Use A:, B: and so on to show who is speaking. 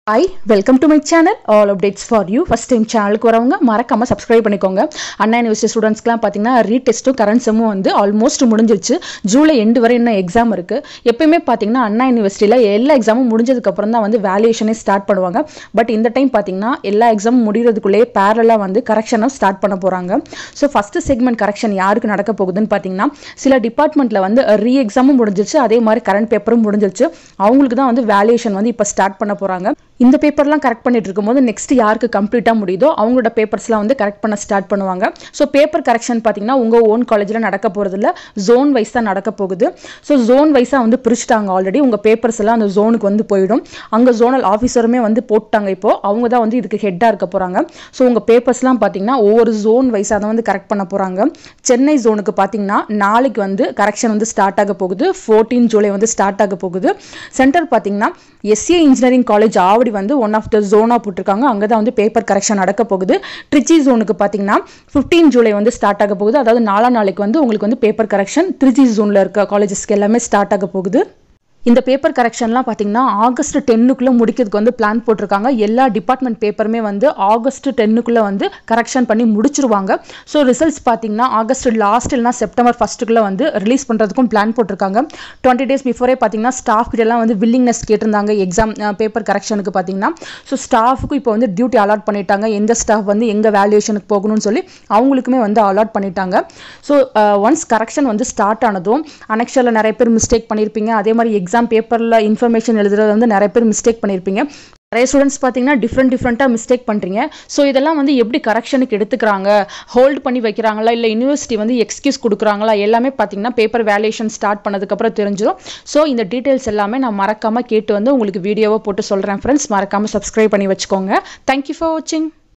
A: I welcome to my channel all updates for you first time சேனலுக்கு வரவங்க மறக்காம subscribe பண்ணிக்கோங்க அண்ணா யூனிவர்சிட்டி ஸ்டூடெண்ட்ஸ்க்குலாம் பார்த்தீங்கன்னா ரீடெஸ்ட்டும் கரண்ட் செம்மும் வந்து ஆல்மோஸ்ட் முடிஞ்சிருச்சு ஜூலை எண்டு வரை இன்னும் எக்ஸாம் இருக்குது எப்பயுமே பார்த்தீங்கன்னா அண்ணா யூனிவர்சிட்டியில் எல்லா எக்ஸாமும் முடிஞ்சதுக்கப்புறம் தான் வந்து வேல்யூஷனே ஸ்டார்ட் பண்ணுவாங்க பட் இந்த டைம் பார்த்தீங்கன்னா எல்லா எக்ஸாமும் முடிகிறதுக்குள்ளேயே பேரலாக வந்து கரெக்ஷனும் ஸ்டார்ட் பண்ண போகிறாங்க ஸோ ஃபஸ்ட்டு செக்மெண்ட் கரெக்ஷன் யாருக்கு நடக்க போகுதுன்னு பார்த்தீங்கன்னா சில டிபார்ட்மெண்ட்டில் வந்து ரீ எக்ஸாமும் முடிஞ்சிருச்சு அதே மாதிரி கரண்ட் பேப்பரும் முடிஞ்சிருச்சு அவங்களுக்கு தான் வந்து வேல்யூஷன் வந்து இப்போ ஸ்டார்ட் பண்ண போகிறாங்க இந்த பேப்பர்லாம் கரெக்ட் பண்ணிட்டு இருக்கும்போது நெக்ஸ்ட் யாருக்கு கம்ப்ளீட்டாக முடியுதோ அவங்களோட பேப்பர்ஸ்லாம் வந்து கரெக்ட் பண்ண ஸ்டார்ட் பண்ணுவாங்க ஸோ பேப்பர் கரெக்ஷன் பார்த்தீங்கன்னா உங்கள் ஓன் காலேஜில் நடக்க போகிறது இல்லை ஜோன் வைஸ் தான் நடக்க போகுது ஸோ ஜோன் வைஸாக வந்து பிரிச்சுட்டாங்க ஆல்ரெடி உங்கள் பேப்பர்ஸ் எல்லாம் அந்த ஜோனுக்கு வந்து போயிடும் அங்கே ஜோனல் ஆஃபீஸருமே வந்து போட்டாங்க இப்போ அவங்க தான் வந்து இதுக்கு ஹெட்டாக இருக்க போகிறாங்க ஸோ உங்கள் பேப்பர்ஸ்லாம் பார்த்தீங்கன்னா ஒவ்வொரு ஜோன் வைஸாக தான் வந்து கரெக்ட் பண்ண போகிறாங்க சென்னை ஜோனுக்கு பார்த்தீங்கன்னா நாளைக்கு வந்து கரெக்ஷன் வந்து ஸ்டார்ட் ஆக போகுது ஃபோர்டீன் ஜூலை வந்து ஸ்டார்ட் ஆக போகுது சென்டர் பார்த்தீங்கன்னா எஸ்ஏ இன்ஜினியரிங் காலேஜ் ஆவடி வந்து ஒன் ஆஃப் த ஜோனாக போட்டிருக்காங்க அங்கே தான் வந்து பேப்பர் கரெக்ஷன் நடக்க போகுது ட்ரிச்சி ஜோனுக்கு பார்த்தீங்கன்னா ஃபிஃப்டீன் ஜூலை வந்து ஸ்டார்ட் ஆக போகுது அதாவது நாலா நாளைக்கு வந்து உங்களுக்கு வந்து பேப்பர் கரெக்ஷன் ட்ரிச்சி ஜோனில் இருக்க காலேஜஸ்க்கு எல்லாமே ஸ்டார்ட் ஆக போகுது இந்த பேப்பர் கரெக்ஷன்லாம் பார்த்தீங்கன்னா ஆகஸ்ட் டென்னுக்குள்ளே முடிக்கிறதுக்கு வந்து பிளான் போட்டிருக்காங்க எல்லா டிபார்ட்மெண்ட் பேப்பருமே வந்து ஆகஸ்ட் டென்னுக்குள்ளே வந்து கரெக்ஷன் பண்ணி முடிச்சிருவாங்க ஸோ ரிசல்ட்ஸ் பார்த்தீங்கன்னா ஆகஸ்ட் லாஸ்ட் இல்லைனா செப்டம்பர் ஃபஸ்ட்டுக்குள்ளே வந்து ரிலீஸ் பண்ணுறதுக்கும் பிளான் போட்டிருக்காங்க டுவெண்ட்டி டேஸ் பிஃபோரே பார்த்தீங்கன்னா ஸ்டாஃப் கிட்டலாம் வந்து வில்லிங்னஸ் கேட்டிருந்தாங்க எக்ஸாம் பேப்பர் கரெக்ஷனுக்கு பார்த்தீங்கன்னா ஸோ ஸ்டாஃபுக்கு இப்போ வந்து டியூட்டி அலாட் பண்ணிட்டாங்க எந்த ஸ்டாஃப் வந்து எங்கே வேல்யூஷனுக்கு போகணும்னு சொல்லி அவங்களுக்குமே வந்து அலாட் பண்ணிட்டாங்க ஸோ ஒன்ஸ் கரெக்ஷன் வந்து ஸ்டார்ட் ஆனதும் அனெக்ஷரில் நிறைய பேர் மிஸ்டேக் பண்ணியிருப்பீங்க அதே மாதிரி எக்ஸாம் பேப்பரில் இன்ஃபர்மேஷன் எழுதுறது வந்து நிறைய பேர் மிஸ்டேக் பண்ணியிருப்பீங்க நிறைய ஸ்டூடெண்ட்ஸ் பார்த்தீங்கன்னா டிஃப்ரெண்ட் டிஃப்ரெண்ட்டாக மிஸ்டேக் பண்ணுறீங்க ஸோ இதெல்லாம் வந்து எப்படி கரெக்ஷனுக்கு எடுத்துக்கிறாங்க ஹோல்ட் பண்ணி வைக்கிறாங்களா இல்லை யூனிவர்சிட்டி வந்து எக்ஸ்கியூஸ் கொடுக்குறாங்களா எல்லாமே பார்த்தீங்கன்னா பேப்பர் வேல்யூஷன் ஸ்டார்ட் பண்ணதுக்கப்புறம் தெரிஞ்சிடும் ஸோ இந்த டீட்டெயில்ஸ் எல்லாமே நான் மறக்காமல் கேட்டு வந்து உங்களுக்கு வீடியோவை போட்டு சொல்கிறேன் ஃப்ரெண்ட்ஸ் மறக்காமல் சப்ஸ்கிரைப் பண்ணி வச்சுக்கோங்க தேங்க்யூ ஃபார் வாட்சிங்